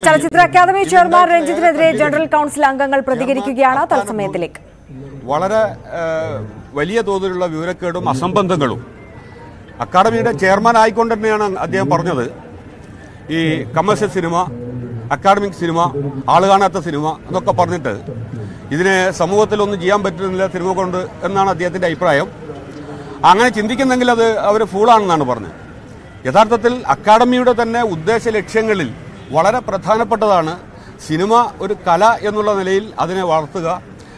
ചലച്ചിത്ര അക്കാദമി ചെയർമാൻ രഞ്ജിത്തിനെതിരെ ജനറൽ കൌൺസിൽ അംഗങ്ങൾ പ്രതികരിക്കുകയാണ് തത്സമയത്തിലേക്ക് വളരെ ഏഹ്, വലിയ തോതിലുള്ള വിവരക്കേടും അസംബന്ധങ്ങളും അക്കാഡമിയുടെ ചെയർമാൻ ആയിക്കൊണ്ട് തന്നെയാണ് അദ്ദേഹം പറഞ്ഞത് ഈ കമേഴ്ഷ്യൽ സിനിമ അക്കാഡമിക് സിനിമ ആള് കാണാത്ത സിനിമ എന്നൊക്കെ പറഞ്ഞിട്ട് ഇതിനെ സമൂഹത്തിലൊന്നും ചെയ്യാൻ പറ്റുന്നില്ല സിനിമ കൊണ്ട് എന്നാണ് അദ്ദേഹത്തിൻ്റെ അഭിപ്രായം അങ്ങനെ ചിന്തിക്കുന്നെങ്കിൽ അത് അവർ ഫൂളാണെന്നാണ് പറഞ്ഞത് യഥാർത്ഥത്തിൽ അക്കാഡമിയുടെ തന്നെ ഉദ്ദേശ ലക്ഷ്യങ്ങളിൽ വളരെ പ്രധാനപ്പെട്ടതാണ് സിനിമ ഒരു കല എന്നുള്ള നിലയിൽ അതിനെ വളർത്തുക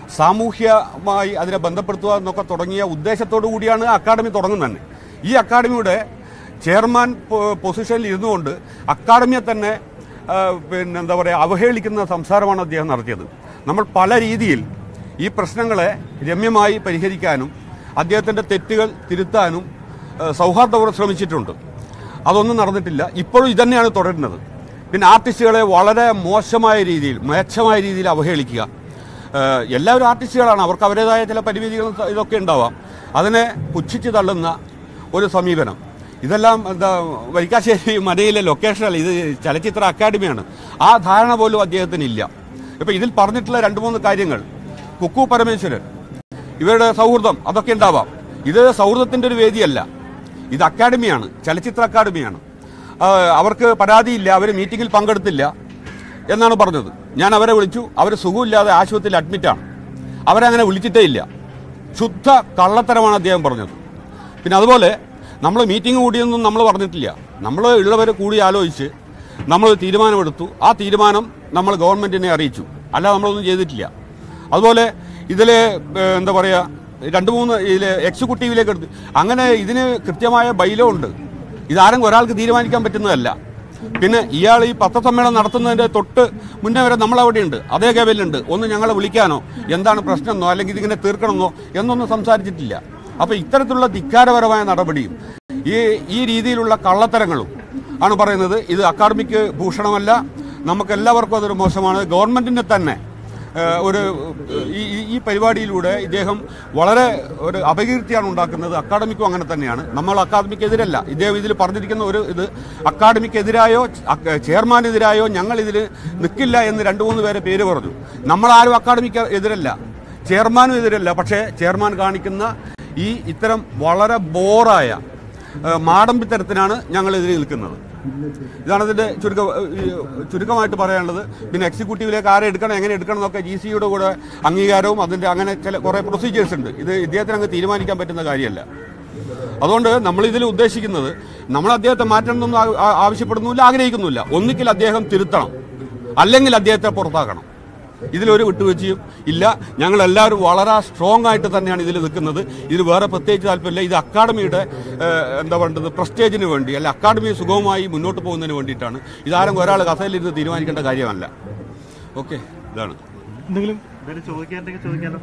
സാമൂഹ്യമായി അതിനെ ബന്ധപ്പെടുത്തുക എന്നൊക്കെ തുടങ്ങിയ ഉദ്ദേശത്തോടു കൂടിയാണ് അക്കാഡമി തുടങ്ങുന്നത് തന്നെ ഈ അക്കാഡമിയുടെ ചെയർമാൻ പൊ- പൊസിഷനിൽ ഇരുന്നുകൊണ്ട് അക്കാഡമിയെ തന്നെ ആ, പിന്നെ എന്താ പറയുക അവഹേളിക്കുന്ന സംസാരമാണ് അദ്ദേഹം നടത്തിയത് നമ്മൾ പല രീതിയിൽ ഈ പ്രശ്നങ്ങളെ രമ്യമായി പരിഹരിക്കാനും അദ്ദേഹത്തിൻ്റെ തെറ്റുകൾ തിരുത്താനും ആ, സൗഹാർദ്ദപൂർവ്വം ശ്രമിച്ചിട്ടുണ്ട് അതൊന്നും നടന്നിട്ടില്ല ഇപ്പോഴും ഇതന്നെയാണ് തുടരുന്നത് പിന്നെ ആർട്ടിസ്റ്റുകളെ വളരെ മോശമായ രീതിയിൽ മ്ലേച്ഛമായ രീതിയിൽ അവഹേളിക്കുക ആ, എല്ലാവരും ആർട്ടിസ്റ്റുകളാണ് അവർക്ക് അവരുടേതായ ചില പരിമിതികളും ഇതൊക്കെ ഉണ്ടാവാം അതിനെ പുച്ഛിച്ച് തള്ളുന്ന ഒരു സമീപനം ഇതെല്ലാം എന്താ വരിക്കാശ്ശേരി മനയിലെ ലൊക്കേഷനല്ല ഇത് ചലച്ചിത്ര അക്കാദമിയാണ് ആ ധാരണ പോലും അദ്ദേഹത്തിനില്ല ഇപ്പം ഇതിൽ പറഞ്ഞിട്ടുള്ള രണ്ട് മൂന്ന് കാര്യങ്ങൾ കുക്കു പരമേശ്വരൻ ഇവരുടെ സൗഹൃദം അതൊക്കെ ഉണ്ടാവാം ഇത് സൗഹൃദത്തിൻ്റെ ഒരു വേദിയല്ല ഇത് അക്കാഡമിയാണ് ചലച്ചിത്ര അക്കാദമിയാണ് ആ, അവർക്ക് പരാതിയില്ല അവർ മീറ്റിങ്ങിൽ പങ്കെടുത്തില്ല എന്നാണ് പറഞ്ഞത് ഞാൻ അവരെ വിളിച്ചു അവർ സുഖമില്ലാതെ ആശുപത്രിയിൽ അഡ്മിറ്റാണ് അവരെ അങ്ങനെ വിളിച്ചിട്ടേ ഇല്ല ശുദ്ധ കള്ളത്തരമാണ് അദ്ദേഹം പറഞ്ഞത് പിന്നെ അതുപോലെ നമ്മൾ മീറ്റിംഗ് കൂടിയൊന്നും നമ്മൾ പറഞ്ഞിട്ടില്ല നമ്മൾ ഉള്ളവർ കൂടി ആലോചിച്ച് നമ്മൾ തീരുമാനമെടുത്തു ആ തീരുമാനം നമ്മൾ ഗവൺമെൻറ്റിനെ അറിയിച്ചു അല്ലാതെ നമ്മളൊന്നും ചെയ്തിട്ടില്ല അതുപോലെ ഇതിൽ എന്താ പറയുക രണ്ട് മൂന്ന് ഇതിൽ എക്സിക്യൂട്ടീവിലേക്ക് എടുത്ത് അങ്ങനെ ഇതിന് കൃത്യമായ ബൈലോ ഉണ്ട് ഇതാരെങ്കിലും ഒരാൾക്ക് തീരുമാനിക്കാൻ പറ്റുന്നതല്ല പിന്നെ ഇയാൾ ഈ പത്രസമ്മേളനം നടത്തുന്നതിന്റെ തൊട്ട് മുന്നേ വരെ നമ്മൾ അവിടെയുണ്ട് അതേ കേബിലുണ്ട് ഒന്ന് ഞങ്ങളെ വിളിക്കാനോ എന്താണ് പ്രശ്നമെന്നോ അല്ലെങ്കിൽ ഇതിങ്ങനെ തീർക്കണമെന്നോ എന്നൊന്നും സംസാരിച്ചിട്ടില്ല അപ്പൊ ഇത്തരത്തിലുള്ള ധിക്കാരപരമായ നടപടിയും ഈ ഈ രീതിയിലുള്ള കള്ളത്തരങ്ങളും ആണ് പറയുന്നത് ഇത് അക്കാഡമിക്ക് ഭൂഷണമല്ല നമുക്ക് എല്ലാവർക്കും അതൊരു മോശമാണ് ഗവൺമെന്റിനെ തന്നെ ഏഹ്, ഒരു ഏഹ്, ഈ ഈ- ഈ പരിപാടിയിലൂടെ ഇദ്ദേഹം വളരെ ഒരു അപകീർത്തിയാണ് ഉണ്ടാക്കുന്നത് അക്കാഡമിക്കും അങ്ങനെ തന്നെയാണ് നമ്മൾ അക്കാദമിക്കെതിരല്ല ഇദ്ദേഹം ഇതിൽ പറഞ്ഞിരിക്കുന്ന ഒരു ഇത് അക്കാഡമിക്കെതിരായോ അക്ക- ചെയർമാനെതിരായോ ഞങ്ങൾ ഇതിൽ നിൽക്കില്ല എന്ന് രണ്ട് മൂന്ന് പേരെ പേര് പറഞ്ഞു നമ്മളാരും അക്കാഡമിക്ക് എതിരല്ല ചെയർമാനും എതിരല്ല പക്ഷേ ചെയർമാൻ കാണിക്കുന്ന ഈ ഇത്തരം വളരെ ബോറായ ഏഹ്, മാടമ്പിത്തരത്തിനാണ് ഞങ്ങൾ ഇതിൽ നിൽക്കുന്നത് ഇതാണ് ഇതിന്റെ ചുരുക്ക ഈ ചുരുക്കമായിട്ട് പറയാനുള്ളത് പിന്നെ എക്സിക്യൂട്ടീവിലേക്ക് ആരെ എടുക്കണം എങ്ങനെ എടുക്കണം എന്നൊക്കെ ജി സിയുടെ കൂടെ അംഗീകാരവും അതിന്റെ അങ്ങനെ ചില കുറേ പ്രൊസീജിയേഴ്സ് ഉണ്ട് ഇത് ഇദ്ദേഹത്തിന് അങ്ങ് തീരുമാനിക്കാൻ പറ്റുന്ന കാര്യമല്ല അതുകൊണ്ട് നമ്മൾ ഇതിൽ ഉദ്ദേശിക്കുന്നത് നമ്മൾ അദ്ദേഹത്തെ മാറ്റണമെന്നൊന്നും ആ- ആ- ആവശ്യപ്പെടുന്നില്ല ആഗ്രഹിക്കുന്നില്ല ഒന്നിക്കിൽ അദ്ദേഹം തിരുത്തണം അല്ലെങ്കിൽ അദ്ദേഹത്തെ പുറത്താക്കണം ഇതിലൊരു വിട്ടുവീഴ്ചയും ഇല്ല ഞങ്ങൾ എല്ലാവരും വളരെ സ്ട്രോങ് ആയിട്ട് തന്നെയാണ് ഇതിൽ നിൽക്കുന്നത് ഇതിന് വേറെ പ്രത്യേകിച്ച് താല്പര്യമില്ല ഇത് അക്കാഡമിയുടെ ഏഹ്, എന്താ പറയുന്നത് പ്രസ്റ്റേജിന് വേണ്ടി അല്ല അക്കാഡമി സുഗമമായി മുന്നോട്ട് പോകുന്നതിന് വേണ്ടിയിട്ടാണ് ഇതാരും ഒരാൾ കഥയിലിരുന്ന് തീരുമാനിക്കേണ്ട കാര്യമല്ല ഓക്കെ ഇതാണ് എന്തെങ്കിലും എന്തെങ്കിലും ചോദിക്കാണ്ടെങ്കിൽ ചോദിക്കാലോ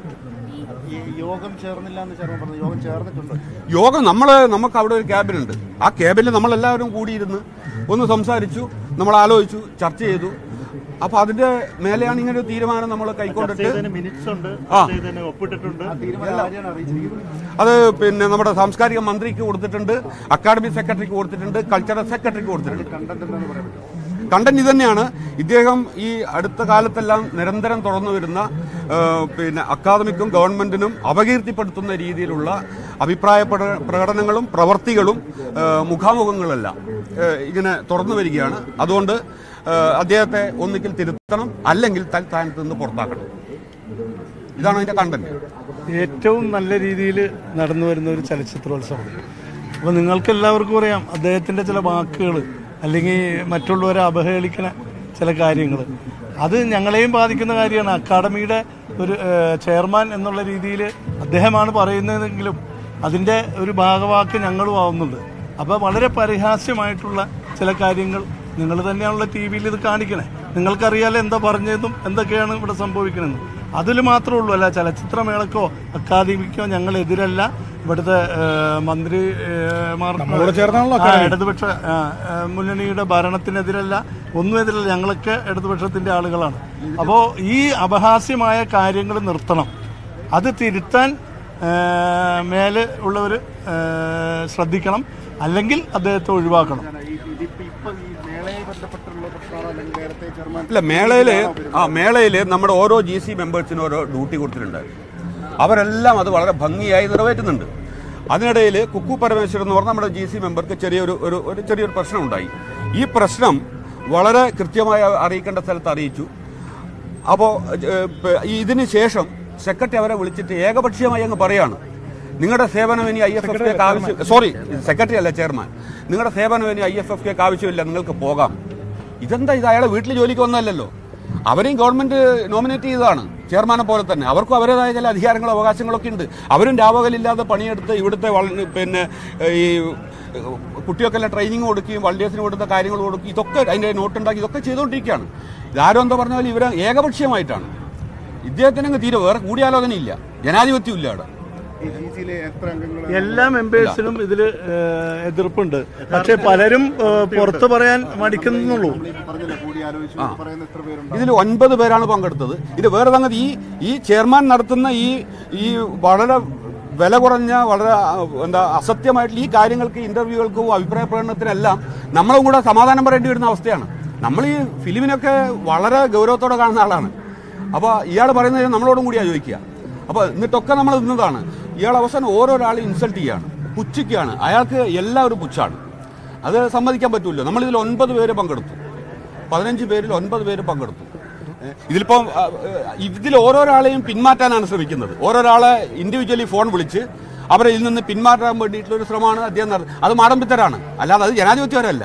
ഈ യോഗം ചേർന്നില്ല എന്ന് ചേർന്ന് പറഞ്ഞു യോഗം ചേർന്നിട്ടുണ്ട് യോഗം നമ്മൾ നമുക്ക് അവിടെ ഒരു ക്യാബിനുണ്ട് ആ ക്യാബിനിൽ നമ്മളെല്ലാവരും കൂടിയിരുന്ന് ഒന്ന് സംസാരിച്ചു നമ്മൾ ആലോചിച്ചു ചർച്ച ചെയ്തു അപ്പൊ അതിന്റെ മേലെയാണ് ഇങ്ങനെ ഒരു തീരുമാനം നമ്മൾ ചർച്ച കൈക്കൊണ്ടിട്ട് ചെയ്തതിന് മിനിറ്റ്സ് ഉണ്ട് ആ. ചർച്ച ചെയ്തതിന് ഒപ്പിട്ടിട്ടുണ്ട് തീരുമാനം ആരെയാണ് അറിയിച്ചിരിക്കുന്നത് അത് പിന്നെ നമ്മുടെ സാംസ്കാരിക മന്ത്രിക്ക് കൊടുത്തിട്ടുണ്ട് അക്കാഡമി സെക്രട്ടറിക്ക് കൊടുത്തിട്ടുണ്ട് കൾച്ചറൽ സെക്രട്ടറിക്ക് കൊടുത്തിട്ടുണ്ട് കണ്ടന്റ് എന്താണെന്ന് പറയാൻ പറ്റുമോ കണ്ടന്റ് ഇതന്നെയാണ് ഇദ്ദേഹം ഈ അടുത്ത കാലത്തെല്ലാം നിരന്തരം തുടർന്നു വരുന്ന ആ, പിന്നെ അക്കാദമിക്കും ഗവൺമെന്റിനും അപകീർത്തിപ്പെടുത്തുന്ന രീതിയിലുള്ള അഭിപ്രായ പ്രക- പ്രകടനങ്ങളും പ്രവർത്തികളും ആ, മുഖാമുഖങ്ങളെല്ലാം ആ, ഇങ്ങനെ തുറന്നു വരികയാണ് അതുകൊണ്ട് ആ, അദ്ദേഹത്തെ ഒന്നുകിൽ തിരുത്തണം അല്ലെങ്കിൽ തൽസ്ഥാനത്ത് നിന്ന് പുറത്താക്കണം ഇതാണ് അതിന്റെ കണ്ടന്റ് ഏറ്റവും നല്ല രീതിയിൽ നടന്നു വരുന്ന ഒരു ചലച്ചിത്രോത്സവം അപ്പോൾ നിങ്ങൾക്ക് എല്ലാവർക്കും അറിയാം അദ്ദേഹത്തിൻ്റെ ചില വാക്കുകൾ അല്ലെങ്കിൽ മറ്റുള്ളവരെ അപഹേളിക്കുന്ന ചില കാര്യങ്ങൾ അത് ഞങ്ങളെയും ബാധിക്കുന്ന കാര്യമാണ് അക്കാഡമിയുടെ ഒരു ഏഹ്, ചെയർമാൻ എന്നുള്ള രീതിയിൽ അദ്ദേഹമാണ് പറയുന്നതെങ്കിലും അതിൻ്റെ ഒരു ഭാഗവാക്ക് ഞങ്ങളും ആവുന്നുണ്ട് അപ്പോൾ വളരെ പരിഹാസ്യമായിട്ടുള്ള ചില കാര്യങ്ങൾ നിങ്ങൾ തന്നെയാണല്ലോ ടി വിയിൽ ഇത് കാണിക്കണേ നിങ്ങൾക്കറിയാലോ എന്താ പറഞ്ഞതും എന്തൊക്കെയാണ് ഇവിടെ സംഭവിക്കണമെന്ന് അതിൽ മാത്രമേ ഉള്ളൂ അല്ല ചലച്ചിത്രമേളക്കോ അക്കാദമിക്കോ ഞങ്ങൾ എതിരല്ല ഇവിടുത്തെ ഏഹ്, മന്ത്രി ഏഹ്, മാർ- ആ, ഇടതുപക്ഷ ആ, ആ, മുന്നണിയുടെ ഭരണത്തിനെതിരല്ല ഒന്നും എതിരല്ല ഞങ്ങളൊക്കെ ഇടതുപക്ഷത്തിന്റെ ആളുകളാണ് അപ്പോൾ ഈ അപഹാസ്യമായ കാര്യങ്ങൾ നിർത്തണം അത് തിരുത്താൻ ഏഹ്, മേലെ ഉള്ളവർ ശ്രദ്ധിക്കണം അല്ലെങ്കിൽ അദ്ദേഹത്തെ ഒഴിവാക്കണം ഈ- ഇതിപ്പോ ഇപ്പൊ ഈ മേളയെ ബന്ധപ്പെട്ടുള്ള പ്രശ്നമാണോ അല്ലെങ്കിൽ നേരത്തെ ചെയർമാൻ ഇല്ല മേളയില് ആ മേളയില് നമ്മുടെ ഓരോ ജി സി മെമ്പേഴ്സിനും ഓരോ ഡ്യൂട്ടി കൊടുത്തിട്ടുണ്ട് അവരെല്ലാം അത് വളരെ ഭംഗിയായി നിറവേറ്റുന്നുണ്ട് അതിനിടയിൽ കുക്കു പരമേശ്വരൻ എന്ന് പറഞ്ഞ നമ്മുടെ ജി സി മെമ്പർക്ക് ചെറിയൊരു ഒരു ഒരു ചെറിയൊരു പ്രശ്നം ഉണ്ടായി ഈ പ്രശ്നം വളരെ കൃത്യമായി അറിയിക്കേണ്ട സ്ഥലത്ത് അറിയിച്ചു അപ്പോൾ ഇതിന് ശേഷം സെക്രട്ടറി അവരെ വിളിച്ചിട്ട് ഏകപക്ഷീയമായി അങ്ങ് പറയാണ് നിങ്ങളുടെ സേവനം ഇനി ഐ എഫ് എഫ് കെക്ക് ആവശ്യം സോറി സെക്രട്ടറി അല്ല ചെയർമാൻ നിങ്ങളുടെ സേവനം ഇനി ഐ എഫ് എഫ് കെക്ക് ആവശ്യമില്ല നിങ്ങൾക്ക് പോകാം ഇതെന്താ ഇത് അയാളെ വീട്ടിൽ ജോലിക്ക് വന്നതല്ലല്ലോ അവരെയും ഗവൺമെന്റ് നോമിനേറ്റ് ചെയ്തതാണ് ചെയർമാനെ പോലെ തന്നെ അവർക്കും അവരുടേതായ ചില അധികാരങ്ങളും അവകാശങ്ങളൊക്കെ ഉണ്ട് അവരും രാവകലില്ലാതെ പണിയെടുത്ത് ഇവിടുത്തെ വള- പിന്നെ ഈ കുട്ടികൾക്കെല്ലാം ട്രെയിനിങ് കൊടുക്കുകയും വൾഡിയേഴ്സിന് കൊടുത്ത കാര്യങ്ങൾ കൊടുക്കുകയും ഇതൊക്കെ അതിൻ്റെ നോട്ടുണ്ടാക്കി ഇതൊക്കെ ചെയ്തുകൊണ്ടിരിക്കുകയാണ് ഇതാരും എന്താ പറഞ്ഞ പോലെ ഇവരെ ഏകപക്ഷീയമായിട്ടാണ് ഇദ്ദേഹത്തിന് അങ്ങ് തീരെ വേറെ കൂടിയാലോചനയില്ല ജനാധിപത്യം ഇല്ല അവിടെ ഈ ഡി സിയിലെ എത്ര അംഗങ്ങൾ എല്ലാ മെമ്പേഴ്സിനും ഇതിൽ എതിർപ്പുണ്ട് പക്ഷെ പലരും ഏഹ്, പുറത്ത് പറയാൻ മടിക്കുന്നുള്ളൂ പറഞ്ഞില്ല കൂടി ആലോചിച്ചു പറയുന്ന എത്ര പേരുണ്ട് ഇതിൽ ഒൻപത് പേരാണ് പങ്കെടുത്തത് ഇത് വേറെ സംഗതി ഈ ഈ ചെയർമാൻ നടത്തുന്ന ഈ ഈ വളരെ വില കുറഞ്ഞ വളരെ ആ, എന്താ അസത്യമായിട്ടുള്ള ഈ കാര്യങ്ങൾക്ക് ഇന്റർവ്യൂകൾക്കും അഭിപ്രായ പ്രകടനത്തിനെല്ലാം നമ്മളും കൂടെ സമാധാനം പറയേണ്ടി വരുന്ന അവസ്ഥയാണ് നമ്മൾ ഈ ഫിലിമിനൊക്കെ വളരെ ഗൗരവത്തോടെ കാണുന്ന ആളാണ് അപ്പോൾ ഇയാൾ പറയുന്നത് നമ്മളോടും കൂടിയാണ് ചോദിക്കുക അപ്പോൾ എന്നിട്ടൊക്കെ നമ്മൾ നിന്നതാണ് ഇയാൾ അവസാനം ഓരോരാളെ ഇൻസൾട്ട് ചെയ്യാണ് പുച്ഛിക്കുകയാണ് അയാൾക്ക് എല്ലാവരും പുച്ഛാണ് അത് സമ്മതിക്കാൻ പറ്റുമല്ലോ നമ്മളിതിൽ ഒൻപത് പേര് പങ്കെടുത്തു പതിനഞ്ച് പേരിൽ ഒൻപത് പേര് പങ്കെടുത്തു ഏഹ് ഇതിലിപ്പം ആ, ഏഹ് ഇതിൽ ഓരോരാളെയും പിന്മാറ്റാനാണ് ശ്രമിക്കുന്നത് ഓരോരാളെ ഇൻഡിവിജ്വലി ഫോൺ വിളിച്ച് അവരെ ഇതിൽ നിന്ന് പിന്മാറ്റാൻ വേണ്ടിയിട്ടുള്ള ഒരു ശ്രമമാണ് അദ്ദേഹം നടത്തുന്നത് അത് മാടമ്പിത്തരാണ് അല്ലാതെ അത് ജനാധിപത്യപരമല്ല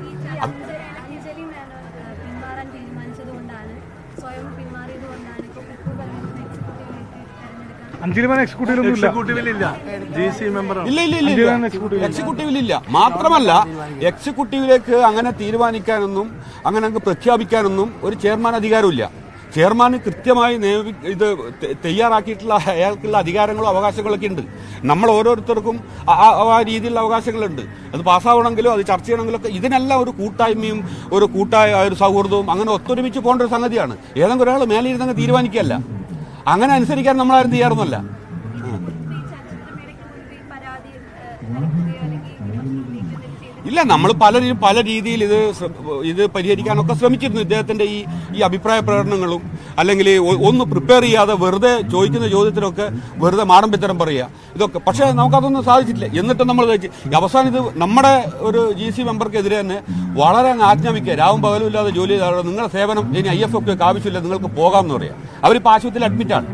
അഞ്ജലി മേനോൻ പിന്മാറാൻ തീരുമാനിച്ചതുകൊണ്ടാണ് സ്വയം പിന്മാറിയതുകൊണ്ടാണ് ഇപ്പോൾ കുക്കു പരമേശ്വരൻ എക്സിക്യൂട്ടീവിലേക്ക് തെരഞ്ഞെടുക്കാൻ അഞ്ചിലിമൻ എക്സിക്യൂട്ടീവിലില്ല ജി സി മെമ്പറാണ് ഇല്ല ഇല്ല ഇല്ല ഇല്ല എക്സിക്യൂട്ടീവിലില്ല മാത്രമല്ല എക്സിക്യൂട്ടീവിലേക്ക് അങ്ങനെ തീരുമാനിക്കാനൊന്നും അങ്ങനെ അങ്ങ് പ്രഖ്യാപിക്കാനൊന്നും ഒരു ചെയർമാൻ അധികാരമില്ല ചെയർമാൻ കൃത്യമായി നിയമി ഇത് തെ- തയ്യാറാക്കിയിട്ടുള്ള അയാൾക്കുള്ള അധികാരങ്ങളും അവകാശങ്ങളൊക്കെ ഉണ്ട് നമ്മൾ ഓരോരുത്തർക്കും ആ- ആ ആ രീതിയിലുള്ള അവകാശങ്ങളുണ്ട് അത് പാസ്സാവണമെങ്കിലും അത് ചർച്ച ചെയ്യണമെങ്കിലും ഒക്കെ ഇതിനെല്ലാം ഒരു കൂട്ടായ്മയും ഒരു കൂട്ടായ ഒരു സൗഹൃദവും അങ്ങനെ ഒത്തൊരുമിച്ച് പോകേണ്ട ഒരു സംഗതിയാണ് ഏതെങ്കിലും ഒരാൾ മേലെ ഇരുന്നങ്ങ് തീരുമാനിക്കുകയല്ല അങ്ങനെ അനുസരിക്കാൻ നമ്മളാരും തയ്യാറൊന്നുമല്ല ഈ ചലച്ചിത്രമേളയ്ക്ക് മുൻപ് ഈ പരാതി ഏഹ്, നൽകുകയോ അല്ലെങ്കിൽ നീക്കം ചെയ്ത് ഇല്ല നമ്മൾ പലരും പല രീതിയിൽ ഇത് ശ്ര- ഇത് പരിഹരിക്കാനൊക്കെ ശ്രമിച്ചിരുന്നു ഇദ്ദേഹത്തിന്റെ ഈ ഈ അഭിപ്രായ പ്രകടനങ്ങളും അല്ലെങ്കിൽ ഒ- ഒന്ന് പ്രിപ്പയർ ചെയ്യാതെ വെറുതെ ചോദിക്കുന്ന ചോദ്യത്തിനൊക്കെ വെറുതെ മാടമ്പിത്തരം പറയുക ഇതൊക്കെ പക്ഷേ നമുക്കതൊന്നും സാധിച്ചിട്ടില്ല എന്നിട്ട് നമ്മൾ ഇത് ഈ അവസാനം ഇത് നമ്മുടെ ഒരു ജി സി മെമ്പർക്കെതിരെ തന്നെ വളരെ അങ്ങ് ആജ്ഞാപിക്കുക രാവും പകലും ഇല്ലാതെ ജോലി ചെയ്താൽ നിങ്ങളുടെ സേവനം ഇനി ഐ എഫ് ഒക്കെ ആവശ്യമില്ല നിങ്ങൾക്ക് പോകാം എന്ന് പറയാം അവരിപ്പോൾ ആശുപത്രിയിൽ അഡ്മിറ്റാണ്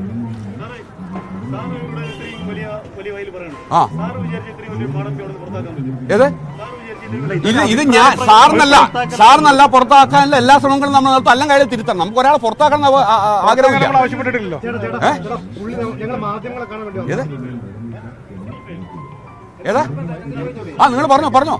വലിയ വലിയ വയൽ പറയണം ആ സാർ വിചാരിച്ച ഇത്രയും വലിയ മാടമ്പി അവിടെ പുറത്താക്കാൻ പറ്റും ഏത് ഇത് ഇത് ഞാൻ സാറിനല്ല സാറിനല്ല പുറത്താക്കാനുള്ള എല്ലാ ശ്രമങ്ങളും നമ്മൾ നടത്തും എല്ലാം കാര്യം തിരുത്തണം നമുക്ക് ഒരാളെ പുറത്താക്കണം എന്ന് ആ- ആ- ആഗ്രഹമില്ല ആവശ്യപ്പെട്ടിട്ടില്ലല്ലോ ഏ? ഏത് ഏതാ ആ നിങ്ങൾ പറഞ്ഞോ പറഞ്ഞോ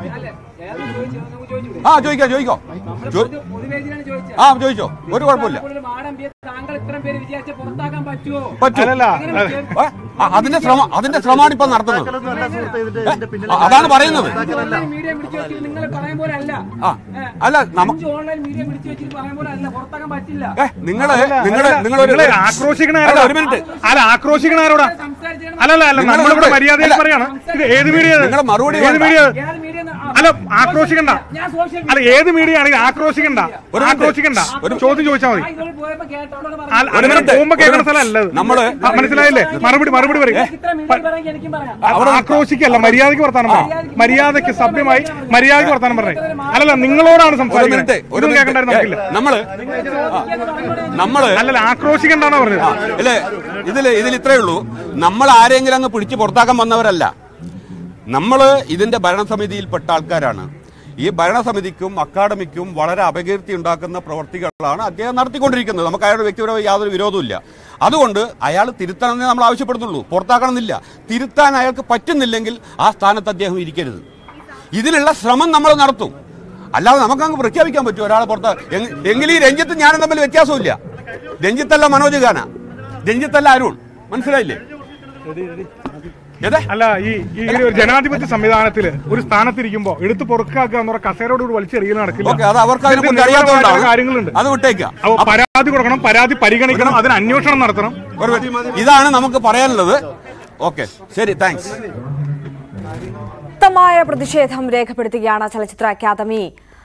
ആ ചോദിക്കാം ചോദിക്കോ ചോ- ആ ചോദിച്ചോ ഒരു കുഴപ്പമില്ല മാടമ്പിയെ താങ്കൾ ഇത്രയും പേര് വിചാരിച്ച പുറത്താക്കാൻ പറ്റുമോ പറ്റും അല്ലല്ല ഏ? ആ, അതിന്റെ ശ്രമം അതിന്റെ ശ്രമമാണ് ഇപ്പൊ നടത്തുന്നത് അല്ല സുഹൃത്തെ ഇതിന്റെ ഇതിന്റെ പിന്നിൽ ആ, അതാണ് പറയുന്നത് ഓൺലൈൻ മീഡിയ പിടിച്ചു വെച്ചിട്ട് നിങ്ങൾ പറയും പോലെ അല്ല ആ അല്ല നമുക്ക് അഞ്ച് ഓൺലൈൻ മീഡിയ പിടിച്ചു വെച്ചിട്ട് പറയും പോലെ അല്ല പുറത്താക്കാൻ പറ്റില്ല ഏ നിങ്ങള് നിങ്ങള് നിങ്ങളൊരു നിങ്ങള് ആക്രോശിക്കണ അല്ല, ആരോടാ? ഒരു മിനിറ്റ് അല്ല ആക്രോശിക്കണ ആരോടാ സംസാരിച്ചാൽ അല്ലല്ല അല്ല നിങ്ങൾ നമ്മളിവിടെ ഇവിടെ- മര്യാദയിൽ അല്ല. പറയാണ് ഇത് ഏത് മീഡിയ നിങ്ങള് മറുപടി ഏത് വേണ്ട. മീഡിയ ഏത് മീഡിയ അല്ല ആക്രോശിക്കണ്ട ഞാൻ സോഷ്യൽ അല്ല ഏത് മീഡിയ ആണെങ്കിൽ ആക്രോശിക്കണ്ട ഒരു മിനിറ്റ്. ആക്രോശിക്കണ്ട ചോദ്യം ചോദിച്ചാൽ മതി ഇതുവരെ പോയപ്പോ കേട്ടോടെ അല്ല, ഒരു അങ്ങനെ മിനിറ്റ്. പോകുമ്പോ ഒരു കേൾക്കുന്ന മിനിറ്റ്. സ്ഥലമല്ല ഇത്. നമ്മള് ആ, മനസ്സിലായില്ലേ മറുപടി മറുപടി പറയും ഇത്ര മീഡിയ പറയാൻ എനിക്കും പറയാം അവിടെ ആക്രോശിക്കല്ല മര്യാദയ്ക്ക് വർത്താനം പറയും മര്യാദയ്ക്ക് സഭ്യമായി മര്യാദയ്ക്ക് വർത്താനം പറഞ്ഞേ അല്ലല്ല നിങ്ങളോടാണ് ഒരു സംസാരിക്കുന്നത് മിനിറ്റ് ഒരു ഒന്നും കേൾക്കണ്ടായിരുന്നു നമുക്കില്ല മിനിറ്റ് നമ്മള് നമ്മള് അല്ലല്ല ആക്രോശിക്കണ്ടാണോ പറഞ്ഞത് ഇല്ലേ ഇതില് ഇതിൽ ഇത്രേ ഉള്ളൂ നമ്മൾ ആരെങ്കിലും അങ്ങ് പിടിച്ച് പുറത്താക്കാൻ വന്നവരല്ല നമ്മൾ ഇതിന്റെ ഭരണസമിതിയിൽപ്പെട്ട ആൾക്കാരാണ് ഈ ഭരണസമിതിക്കും അക്കാദമിക്കും വളരെ അപകീർത്തി ഉണ്ടാക്കുന്ന പ്രവർത്തികളാണ് അദ്ദേഹം നടത്തിക്കൊണ്ടിരിക്കുന്നത് നമുക്ക് അയാളുടെ വ്യക്തിപരമായ യാതൊരു വിരോധമില്ല അതുകൊണ്ട് അയാൾ തിരുത്തണമെന്നേ നമ്മൾ ആവശ്യപ്പെടുന്നുള്ളൂ പുറത്താക്കണമെന്നില്ല തിരുത്താൻ അയാൾക്ക് പറ്റുന്നില്ലെങ്കിൽ ആ സ്ഥാനത്ത് അദ്ദേഹം ഇരിക്കരുത് ഇതിനുള്ള ശ്രമം നമ്മൾ നടത്തും അല്ലാതെ നമുക്കങ്ങ് പ്രഖ്യാപിക്കാൻ പറ്റും ഒരാളെ പുറത്ത് എങ്- എങ്കിലും ഈ രഞ്ജിത്ത് ഞാനും തമ്മിൽ വ്യത്യാസമില്ല രഞ്ജിത്തല്ല മനോജ് ഖാന രഞ്ജിത്തല്ല അരുൺ മനസ്സിലായില്ലേ ഏതാ അല്ല ഈ ഈ ഒരു ജനാധിപത്യ സംവിധാനത്തില് ഒരു സ്ഥാനത്തിരിക്കുമ്പോ എടുത്ത് പുറക്കാക്കുക എന്ന് പറഞ്ഞ കസേരോട് കൂടി വലിച്ചെറിയൽ നടക്കില്ല ഓക്കെ അത് അവർക്ക് അതിനെ ഇതിന് കുറിച്ച് നിയമപരമായ അറിയാത്തതുകൊണ്ടാണ് കാര്യങ്ങളുണ്ട് അത് വിട്ടേക്കാം അപ്പൊ പരാതി കൊടുക്കണം പരാതി പരിഗണിക്കണം അതിന് അന്വേഷണം നടത്തണം ഒരു മിനിറ്റ്. ഇതാണ് നമുക്ക് പറയാനുള്ളത് ഓക്കെ ശരി താങ്ക്സ് ശക്തമായ പ്രതിഷേധം രേഖപ്പെടുത്തുകയാണ് ചലച്ചിത്ര അക്കാദമി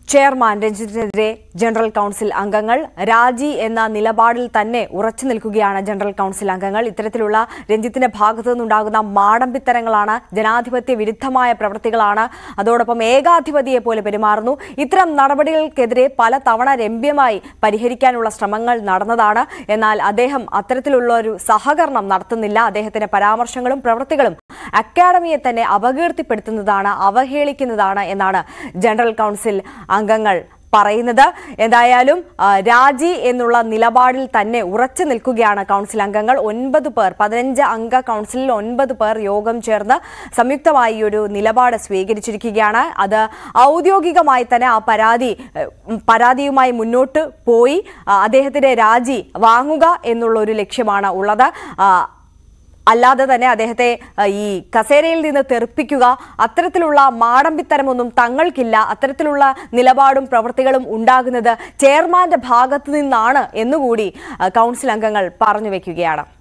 ചെയർമാൻ രഞ്ജിത്തിനെതിരെ ജനറൽ കൗൺസിൽ അംഗങ്ങൾ രാജി എന്ന നിലപാടിൽ തന്നെ ഉറച്ചു നിൽക്കുകയാണ് ജനറൽ കൗൺസിൽ അംഗങ്ങൾ ഇത്തരത്തിലുള്ള രഞ്ജിത്തിന്റെ ഭാഗത്തു നിന്നുണ്ടാകുന്ന മാടമ്പിത്തരങ്ങളാണ് ജനാധിപത്യ വിരുദ്ധമായ പ്രവൃത്തികളാണ് അതോടൊപ്പം ഏകാധിപതിയെ പോലെ പെരുമാറുന്നു ഇത്തരം നടപടികൾക്കെതിരെ പല തവണ രമ്യമായി പരിഹരിക്കാനുള്ള ശ്രമങ്ങൾ നടന്നതാണ് എന്നാൽ അദ്ദേഹം അത്തരത്തിലുള്ള ഒരു സഹകരണം നടത്തുന്നില്ല അദ്ദേഹത്തിന്റെ പരാമർശങ്ങളും പ്രവൃത്തികളും അക്കാഡമിയെ തന്നെ അപകീർത്തിപ്പെടുത്തുന്നതാണ് അവഹേളിക്കുന്നതാണ് എന്നാണ് ജനറൽ കൗൺസിൽ അംഗങ്ങൾ പറയുന്നത് എന്തായാലും ആ, രാജി എന്നുള്ള നിലപാടിൽ തന്നെ ഉറച്ചു നിൽക്കുകയാണ് കൗൺസിൽ അംഗങ്ങൾ ഒൻപത് പേർ പതിനഞ്ച് അംഗ കൗൺസിലിൽ ഒൻപത് പേർ യോഗം ചേർന്ന് സംയുക്തമായി ഒരു നിലപാട് സ്വീകരിച്ചിരിക്കുകയാണ് അത് ഔദ്യോഗികമായി തന്നെ ആ പരാതി ഏഹ്, ഉം, പരാതിയുമായി മുന്നോട്ട് പോയി ആ, അദ്ദേഹത്തിന്റെ രാജി വാങ്ങുക എന്നുള്ള ഒരു ലക്ഷ്യമാണ് ഉള്ളത് ആ, അല്ലാതെ തന്നെ അദ്ദേഹത്തെ അഹ്, ഈ കസേരയിൽ നിന്ന് തെറിപ്പിക്കുക അത്തരത്തിലുള്ള മാടമ്പിത്തരമൊന്നും തങ്ങൾക്കില്ല അത്തരത്തിലുള്ള നിലപാടും പ്രവൃത്തികളും ഉണ്ടാകുന്നത് ചെയർമാന്റെ ഭാഗത്തു നിന്നാണ് എന്നുകൂടി അഹ്, കൗൺസിൽ അംഗങ്ങൾ പറഞ്ഞു വെക്കുകയാണ്